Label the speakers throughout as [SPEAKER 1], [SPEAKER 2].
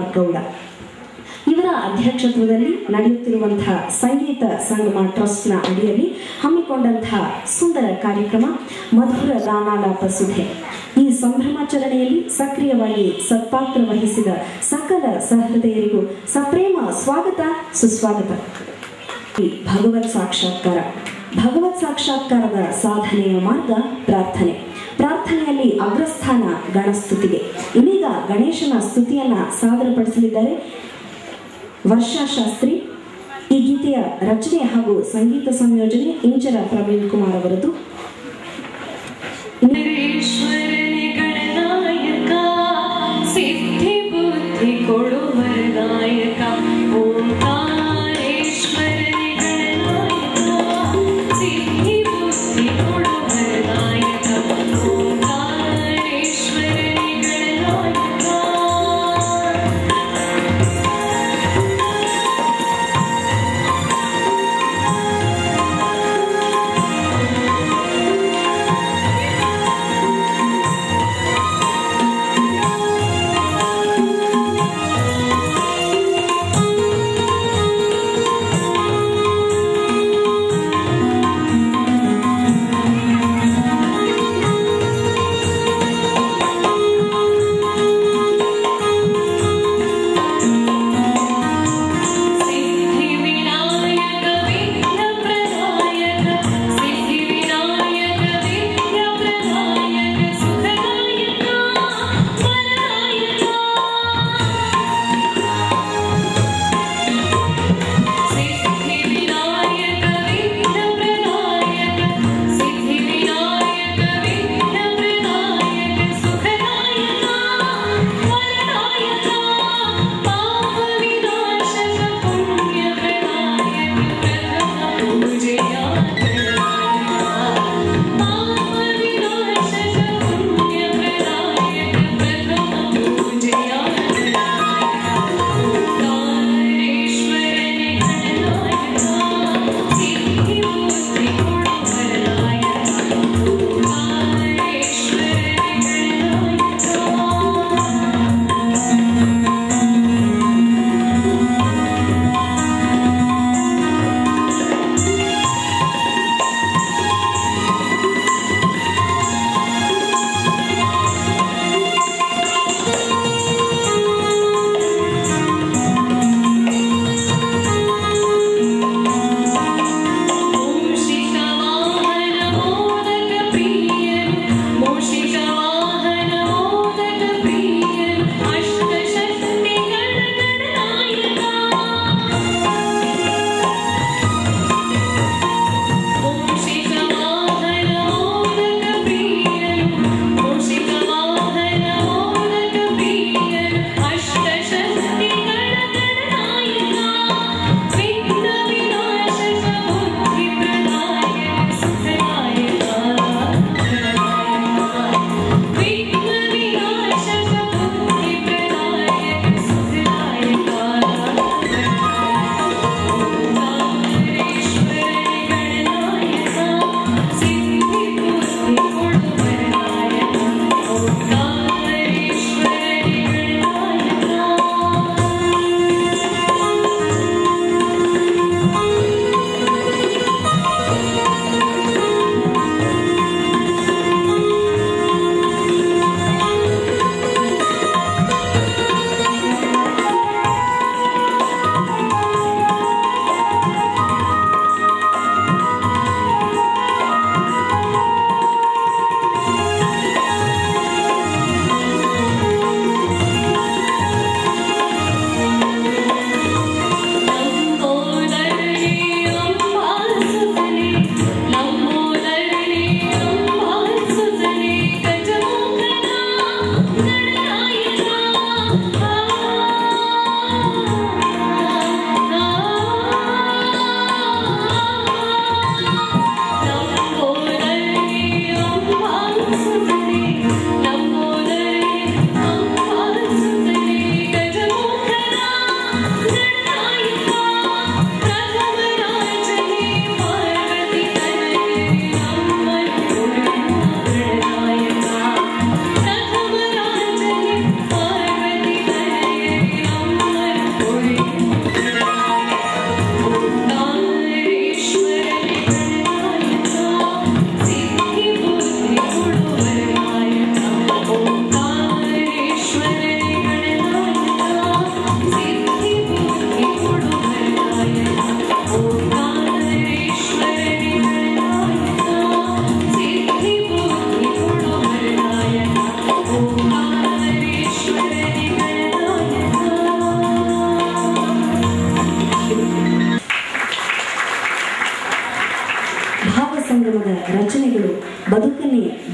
[SPEAKER 1] ಗೌಡ ಇವರ ಅಧ್ಯಕ್ಷತ್ವದಲ್ಲಿ ನಡೆಯುತ್ತಿರುವಂತಹ ಸಂಗೀತ ಸಂಗಮ ಟ್ರಸ್ಟ್ನ ಅಡಿಯಲ್ಲಿ ಹಮ್ಮಿಕೊಂಡಂತಹ ಸುಂದರ ಕಾರ್ಯಕ್ರಮ ಮಧುರ ಗಾನಾಲಾಪ ಸುಧೆ ಈ ಸಂಭ್ರಮಾಚರಣೆಯಲ್ಲಿ ಸಕ್ರಿಯವಾಗಿ ಸತ್ಪಾತ್ರ ವಹಿಸಿದ ಸಕಲ ಸಹೃದಯರಿಗೂ ಸಪ್ರೇಮ ಸ್ವಾಗತ ಸುಸ್ವಾಗತ ಈ ಭಗವತ್ ಸಾಕ್ಷಾತ್ಕಾರ ಭಗವತ್ ಸಾಕ್ಷಾತ್ಕಾರದ ಸಾಧನೆಯ ಮಾರ್ಗ ಪ್ರಾರ್ಥನೆ ಪ್ರಾರ್ಥನೆಯಲ್ಲಿ ಅಗ್ರಸ್ಥಾನ ಗಣಸ್ತುತಿಗೆ ಇನ್ನೀಗ ಗಣೇಶನ ಸ್ತುತಿಯನ್ನ ಸಾದರಪಡಿಸಲಿದ್ದಾರೆ ವರ್ಷಾ ಶಾಸ್ತ್ರಿ ಈ ಗೀತೆಯ ರಚನೆ ಹಾಗೂ ಸಂಗೀತ ಸಂಯೋಜನೆ ಇಂಚರ ಪ್ರವೀಣ್ ಕುಮಾರ್ ಅವರದು
[SPEAKER 2] ಈಶ್ವರನೇ ಗಣನಾಯಕ ಸಿದ್ಧಿ ಬುದ್ಧಿ ಕೊಡುವರದಾಯಕ ಓಂಕಾರೇಶ್ವರನೇ ಗಣನಾಯಕ ಸಿದ್ಧಿ ಬುದ್ಧಿ ಕೊಡುವರದಾಯಕ ಓಂಕಾರೇಶ್ವರನೇ ಗಣನಾಯಕ
[SPEAKER 3] ಿ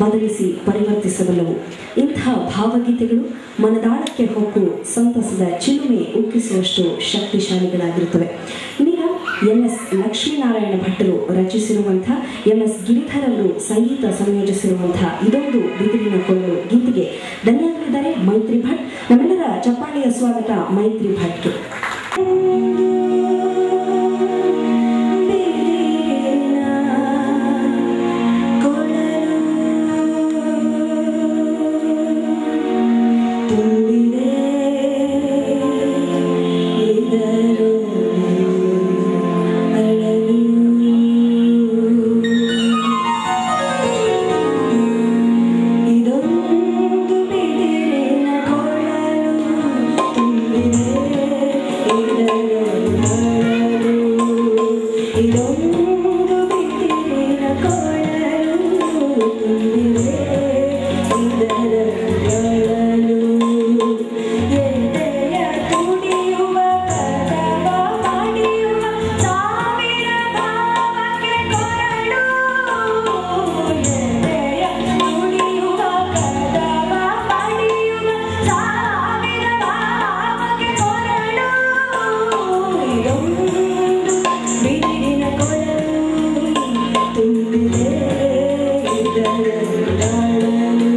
[SPEAKER 1] ಬದಲಿಸಿ ಪರಿವರ್ತಿಸಬಲ್ಲವು ಇಂಥ ಭಾವಗೀತೆಗಳು ಮನದಾಳಕ್ಕೆ ಹೊಕ್ಕು ಸಂತಸದ ಚಿಲುಮೆ ಉಕ್ಕಿಸುವಷ್ಟು ಶಕ್ತಿಶಾಲಿಗಳಾಗಿರುತ್ತವೆ ಇದೀಗ ಎಂ ಎಸ್ ಲಕ್ಷ್ಮೀನಾರಾಯಣ ಭಟ್ಟರು ರಚಿಸಿರುವಂಥ ಎಂ ಎಸ್ ಗಿರಿಧರರು ಸಂಗೀತ ಸಂಯೋಜಿಸಿರುವಂಥ ಇದೊಂದು ಬಿದಿರಿನ ಕೊರಲು ಗೀತೆಗೆ ಧನ್ಯವಾದಗಳಿದ್ದಾರೆ ಮೈತ್ರಿ ಭಟ್ ನಮ್ಮೆಲ್ಲರ ಚಪ್ಪಾಳೆಯ ಸ್ವಾಗತ ಮೈತ್ರಿ ಭಟ್ಗೆ
[SPEAKER 3] ಇದೊಂದು ಬಿದಿರಿನ ಕೊಳಲು ತುಂಬಿದೆ ಇದೊಂದು ಬಿದಿರಿನ ಕೊಳಲು ತುಂಬಿದೆ ಇದರ ಕೊಳಲು ಎದೆಯ ತುಡಿಯುವ ಕದವ ಮಾಡಿಯುವ ಸಾವಿರ ಭಾವಕ್ಕೆ ಕೊರಳು ಎದೆಯ ತುಡಿಯುವ ಕದವ ಮಾಡಿಯುವ ಸಾವಿರ ಭಾವಕ್ಕೆ ಕೊರಳು ಇದೊಂದು ಬಿದಿರಿನ ಕೊಳಲು ತುಂಬಿದೆ ಇದರ ಕೊಳಲು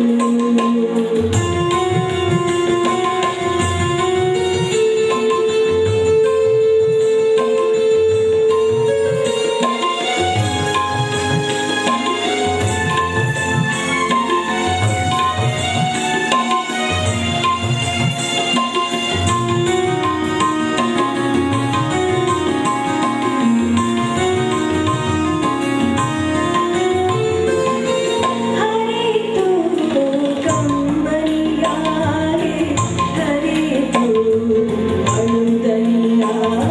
[SPEAKER 3] ಹರಿತು ಕಂಬನಿಯಾಗಿ ಹರಿತು ಅಳುದನಿಯಾಗಿ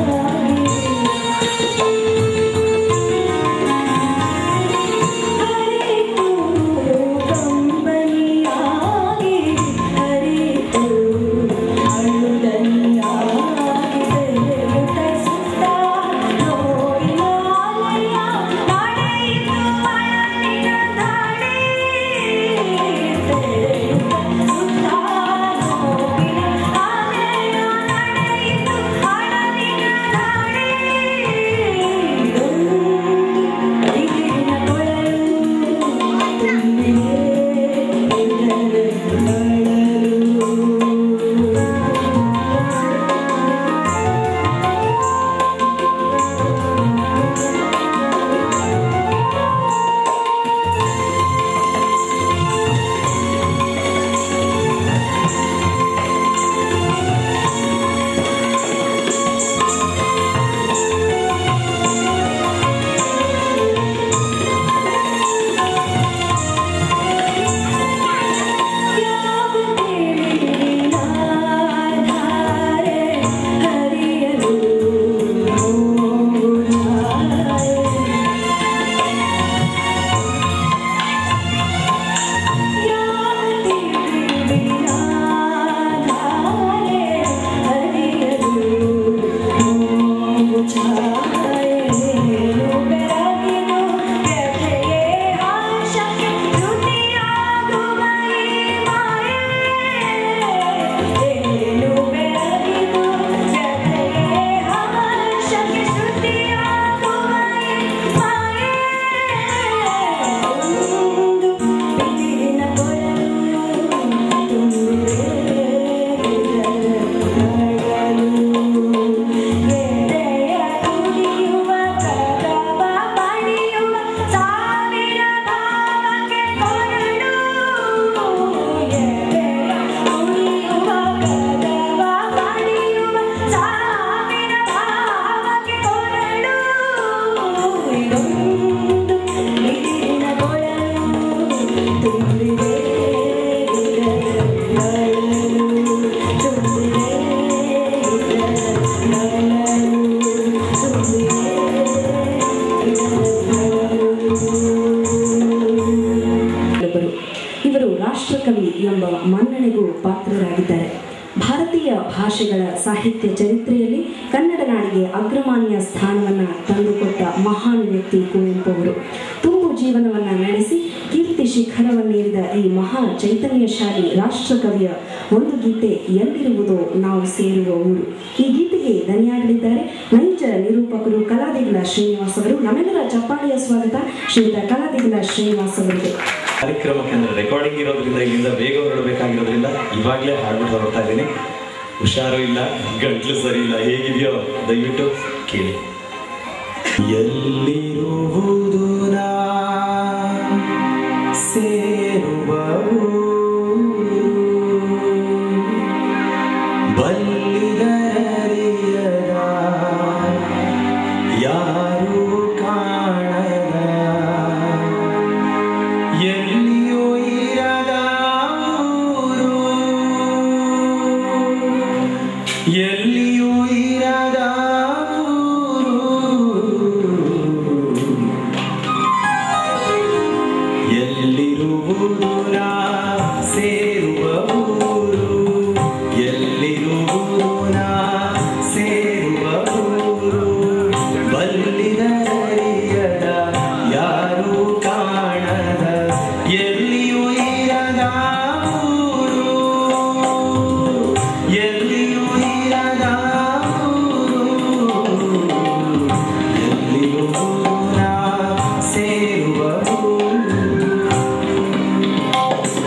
[SPEAKER 3] ಹರಿತು ಕಂಬನಿಯಾಗಿ ಹರಿತು ಅಳುದನಿಯಾಗಿ ಬೆರೆಯುತ್ತ ಸುತ್ತ ನೋಡಿನ ಅಲೆಯ ನಡೆಯಿತು ಮನಸ್ಸಿನ ದಾಳಿ ಬೆರೆಯುತ್ತ ಸುತ್ತ ನೋಡಿನ ಅಲೆಯ ನಡೆಯಿತು ಮನಸ್ಸಿನ ದಾಳಿ ಬಿದಿರಿನ ಕೊಳಲು ತುಂಬಿದೆ ಇದರ ಧಾರೆ ಹರಿಯಲು
[SPEAKER 1] ಒಬ್ಬರು ಇವರು ರಾಷ್ಟ್ರಕವಿ ಎಂಬ ಮನ್ನಣೆಗೂ ಪಾತ್ರರಾಗಿದ್ದಾರೆ ಭಾರತೀಯ ಭಾಷೆಗಳ ಸಾಹಿತ್ಯ ಚರಿತ್ರೆಯಲ್ಲಿ ಕನ್ನಡ ನಾಡಿಗೆ ಅಗ್ರಮಾನ್ಯ ಸ್ಥಾನವನ್ನು ತಂದುಕೊಟ್ಟ ಮಹಾನ್ ವ್ಯಕ್ತಿ ಕುವೆಂಪು ಅವರು ತುಂಬು ಜೀವನವನ್ನು ನಡೆಸಿ ಕೀರ್ತಿ ಶಿಖರವನ್ನೇರಿದ ಈ ಮಹಾ ಚೈತನ್ಯಶಾಲಿ ರಾಷ್ಟ್ರಕವಿಯ ಒಂದು ಗೀತೆ ಎಲ್ಲಿರುವುದೋ ನಾವು ಸೇರುವ ಊರು ಈ ಗೀತೆಗೆ ದನಿಯಾಡಲಿದ್ದಾರೆ ನೈಜ ನಿರೂಪಕರು ಕಲಾದಿಗಳ ಶ್ರೀನಿವಾಸ್ ಅವರು ನಮ್ಮೆಲ್ಲರ ಚಪ್ಪಾಳೆಯ ಸ್ವಾಗತ ಶ್ರೀಯುತ ಕಲಾದಿಗಳ ಶ್ರೀನಿವಾಸ್ ಅವರಿಗೆ
[SPEAKER 4] ಕಾರ್ಯಕ್ರಮಕ್ಕೆ ಅಂದ್ರೆ ರೆಕಾರ್ಡಿಂಗ್ ಇರೋದ್ರಿಂದ ಇಲ್ಲಿಂದ ಬೇಗ ಹೊರಡಬೇಕಾಗಿರೋದ್ರಿಂದ ಇವಾಗಲೇ ಹಾಡ್ಬಿಟ್ಟು ಹೊರಡ್ತಾ ಇದ್ದೀನಿ ಹುಷಾರು ಇಲ್ಲ ಗಂಟ್ಲು ಸರಿ ಇಲ್ಲ ಹೇಗಿದೆಯೋ ದಯವಿಟ್ಟು ಕೇಳಿ ಎಲ್ಲಿರುವುದು ನಾ ಸೇರುವ ಊರು, ಬಲ್ಲಿದರರಿಯದ ಯಾರೂ ಕಾಣದ ಎಲ್ಲಿಯೂ ಇರದ ಊರು ಎಲ್ಲಿಯೂ ಇರದ ಊರು ಎಲ್ಲಿರುವುದು ನಾ ಸೇರುವ ಊರು ಎಲ್ಲಿರುವುದು ನಾ ಸೇರುವ ಊರು ಬಲ್ಲಿದರಿಯದ ಯಾರೂ ಕಾಣದ ಎಲ್ಲಿಯೂ ಇರದ ಊರು ಎಲ್ಲಿಯೂ ಇರದ ಊರು ಎಲ್ಲಿರುವುದು ನಾ ಸೇರುವ ಊರು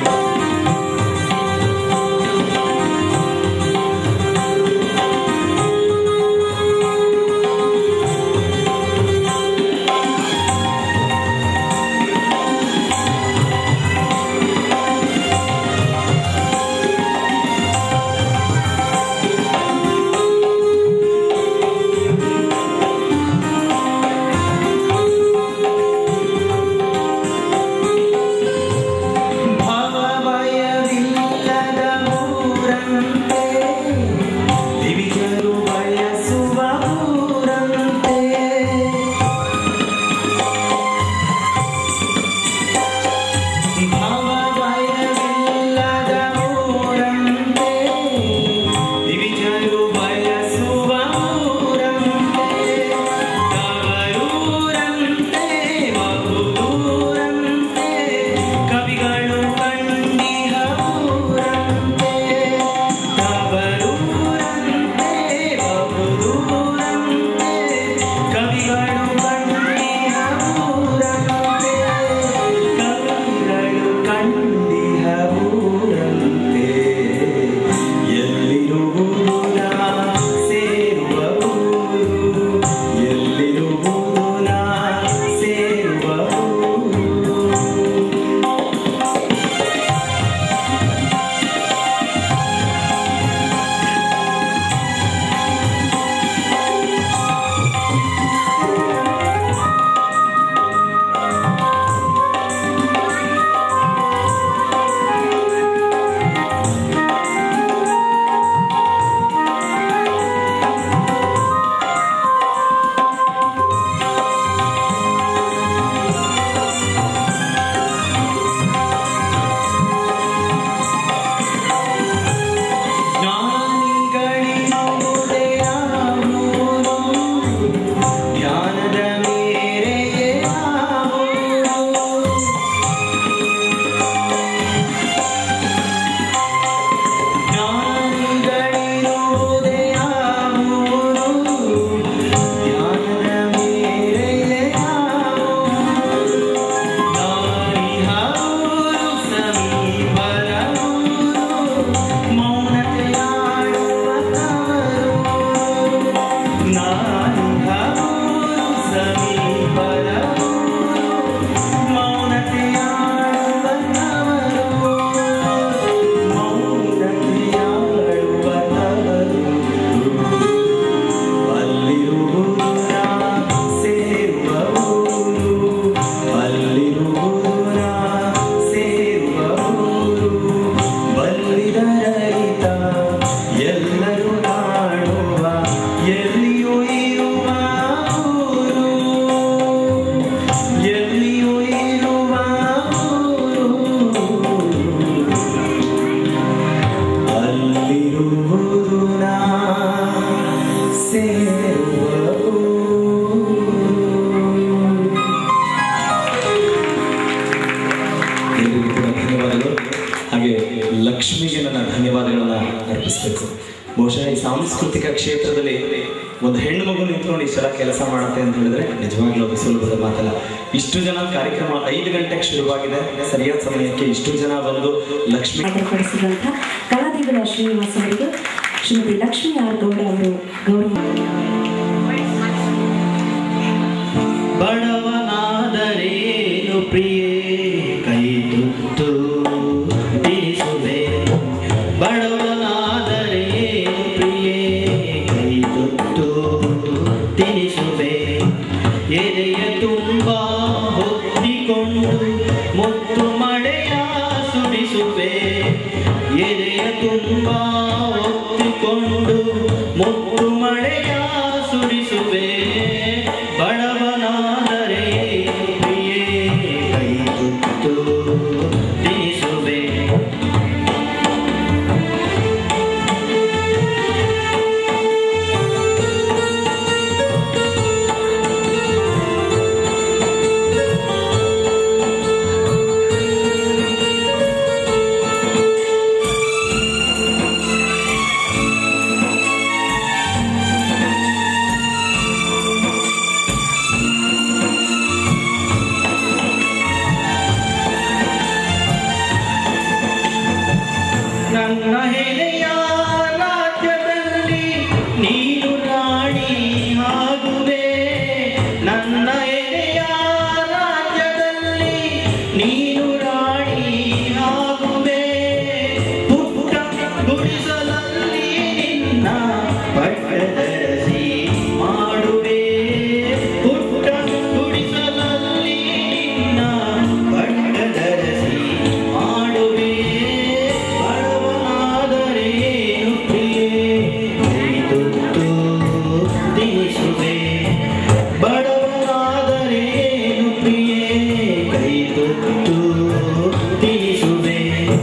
[SPEAKER 4] ಲಕ್ಷ್ಮಿಗೆ ನನ್ನ ಧನ್ಯವಾದಗಳನ್ನ ಅರ್ಪಿಸಬೇಕು ಬಹುಶಃ ಈ ಸಾಂಸ್ಕೃತಿಕ ಕ್ಷೇತ್ರದಲ್ಲಿ ಒಂದು ಹೆಣ್ಣು ಮಗು ನಿಂತ್ಕೊಂಡು ಇಷ್ಟೆಲ್ಲ ಕೆಲಸ ಮಾಡುತ್ತೆ ಅಂತ ಹೇಳಿದ್ರೆ ನಿಜವಾಗ್ಲೂ ಅದು ಸುಲಭದ ಮಾತಲ್ಲ ಇಷ್ಟು ಜನ ಕಾರ್ಯಕ್ರಮ ಐದು ಗಂಟೆಗೆ ಶುರುವಾಗಿದೆ ಸರಿಯಾದ ಸಮಯಕ್ಕೆ ಇಷ್ಟು ಜನ ಬಂದು ಲಕ್ಷ್ಮಿ
[SPEAKER 1] ಆದರಪಡಿಸಿದಂಥ ಕಲಾದೇವರ ಶ್ರೀನಿವಾಸ್ ಅವರಿಗೆ ಶ್ರೀಮತಿ ಲಕ್ಷ್ಮೀ ಆರ್ ಗೌಡ ಅವರು ಗೌರವ
[SPEAKER 5] ಬಡವನಾದರೇನು ಪ್ರಿಯೇ ಕೈ ತುತ್ತು ತಿಳಿಸುವೆ ಬಡವನಾದರೇನು ಪ್ರಿಯೇ ಕೈ ತುತ್ತು ತಿಳಿಸುವೆ ಎದೆಯ ತುಂಬ ಹೊತ್ತಿಕೊಂಡು ಮುತ್ತು ಮಳೆಯ ಸುರಿಸುವೆ ಎದೆಯ ತುಂಬ ಹೊತ್ತಿಕೊಂಡು ಮುತ್ತು ಮಳೆಯ ಸುರಿಸುವೆ ಬಡವನಾದರೆ ಪ್ರಿಯೇ ಕೈ ತುತ್ತು ತಿಳಿಸುವೆ ನನ್ನ ಹೆಲೆಯ ರಾಜ್ಯದಲ್ಲಿ ನೀನು ರಾಣಿ ಆಗುವೆ ನನ್ನ ಎಲೆಯ ರಾಜ್ಯದಲ್ಲಿ ನೀನು ರಾಣಿ ಆಗುವೆ ಪುಟ್ಟ ಗುಡಿಸಲಲ್ಲಿ ನಿನ್ನ ಪಟ್ಟದರಸಿ ಮಾಡುವೆ ಪುಟ್ಟ ಗುಡಿಸಲಲ್ಲಿ ನಿನ್ನ ಪಟ್ಟದರಸಿ ಮಾಡುವೆ ಬಡವನಾದರೇನು ಪ್ರಿಯೇ ಕೈ ತುತ್ತು ತಿಳಿಸುವೆ ಬಡವನಾದರೇನು ಪ್ರಿಯೇ ಕೈ ತುತ್ತು ತಿಳಿಸುವೆ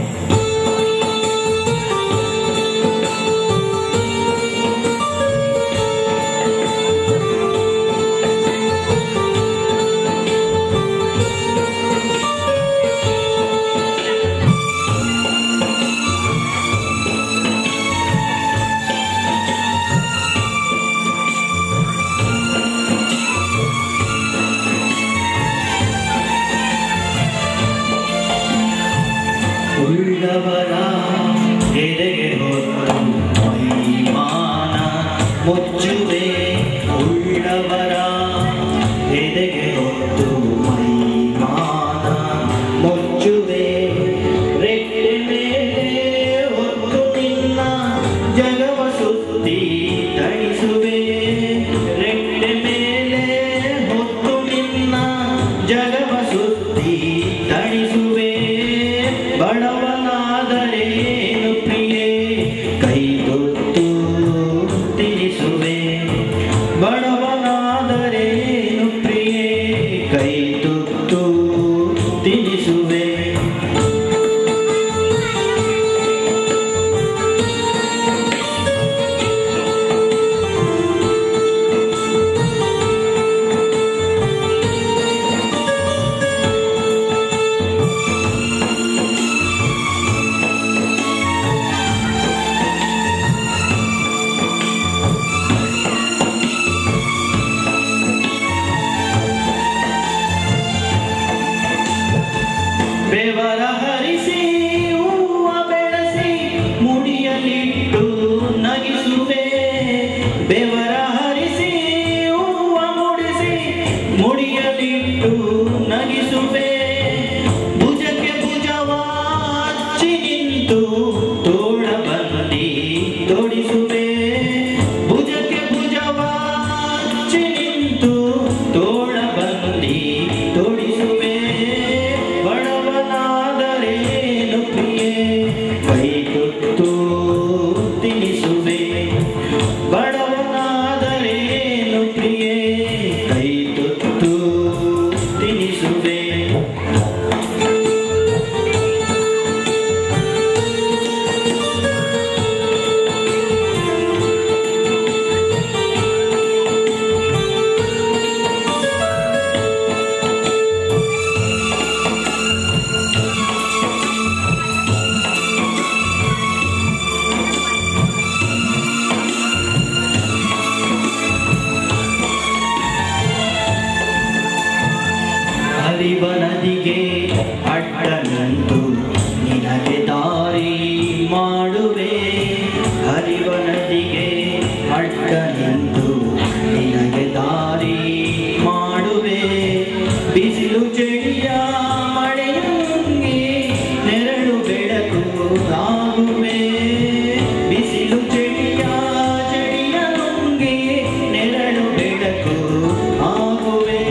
[SPEAKER 5] ಉಳ್ಳವರ ಎದೆಗೆ ಹೊತ್ತು ಮಹಿಮಾನ ಮುಚ್ಚುವೆ ಉಳ್ಳವರ ಎದೆಗೆ ಹೊತ್ತು ಮಹಿಮಾನ ಮುಚ್ಚುವೆ ರೆಟ್ಟೆ ಮೇಲೆ ಹೊತ್ತು ನಿನ್ನ ಜಗವ ಸುತ್ತಿ ತಣಿಸುವೆ ರೆಟ್ಟೆ ಮೇಲೆ ಹೊತ್ತು ನಿನ್ನ ಜಗವ ಸುತ್ತಿ ತಣಿಸುವೆ ಬಡವನಾದರೇನು ಪ್ರಿಯೇ ಕೈ ತುತ್ತು ತಿಳಿಸುವೆ ಆಗುವೆ ಬಿಸಿಲು ಚಳಿಯ ಚಳಿಯ ನುಂಗಿ ನೆರಳು ಬೆಳಕು ಆಗುವೆ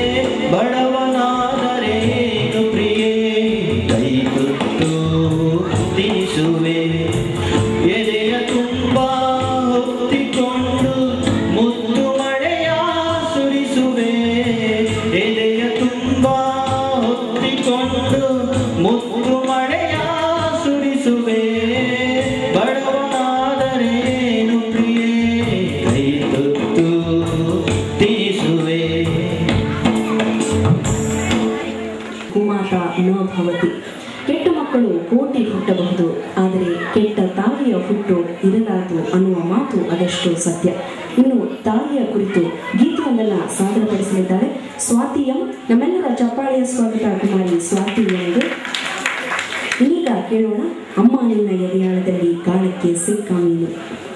[SPEAKER 5] ಬಡವನಾದರೇನು ಪ್ರಿಯೇ ಕೈ ತುತ್ತು ತಿನಿಸುವೆ ಎದೆಯ ತುಂಬ ಹೊತ್ತಿಕೊಂಡು ಮುತ್ತು ಮಳೆಯ ಸುರಿಸುವೆ ಎದೆಯ ತುಂಬ ಹೊತ್ತಿಕೊಂಡು ಮುತ್ತು ಮಳೆಯ ಸುರಿಸುವೆ ಬಡವನಾದರೇನು ಪ್ರಿಯೇ ಕೈ ತುತ್ತು ತಿನಿಸುವೆ
[SPEAKER 1] ಕುಮಾತ ನ ಭವತಿ ಕೆಟ್ಟ ಮಕ್ಕಳು ಕೋಟಿ ಹುಟ್ಟಬಹುದು ಆದರೆ ಕೆಟ್ಟ ತಾಯಿಯ ಹುಟ್ಟು ಇರಲಾರದು ಅನ್ನುವ ಮಾತು ಅದಷ್ಟು ಸತ್ಯ ಇನ್ನು ತಾಯಿಯ ಕುರಿತು ಗೀತೆಯನ್ನೆಲ್ಲ ಸಾದರಪಡಿಸಲಿದ್ದಾರೆ ಸ್ವಾತಿ ಎಂ ನಮ್ಮೆಲ್ಲರ ಚಪ್ಪಾಳೆಯ ಸ್ವಾಗತ ಕುಮಾರಿ ಸ್ವಾತಿ ಎಂಗೆ ಈಗ ಕೇಳೋಣ ಅಮ್ಮ ನಿನ್ನ ಎದೆಯಾಳದಲ್ಲಿ ಗಾಳಕ್ಕೆ ಸಿಕ್ಕ ಮೀನು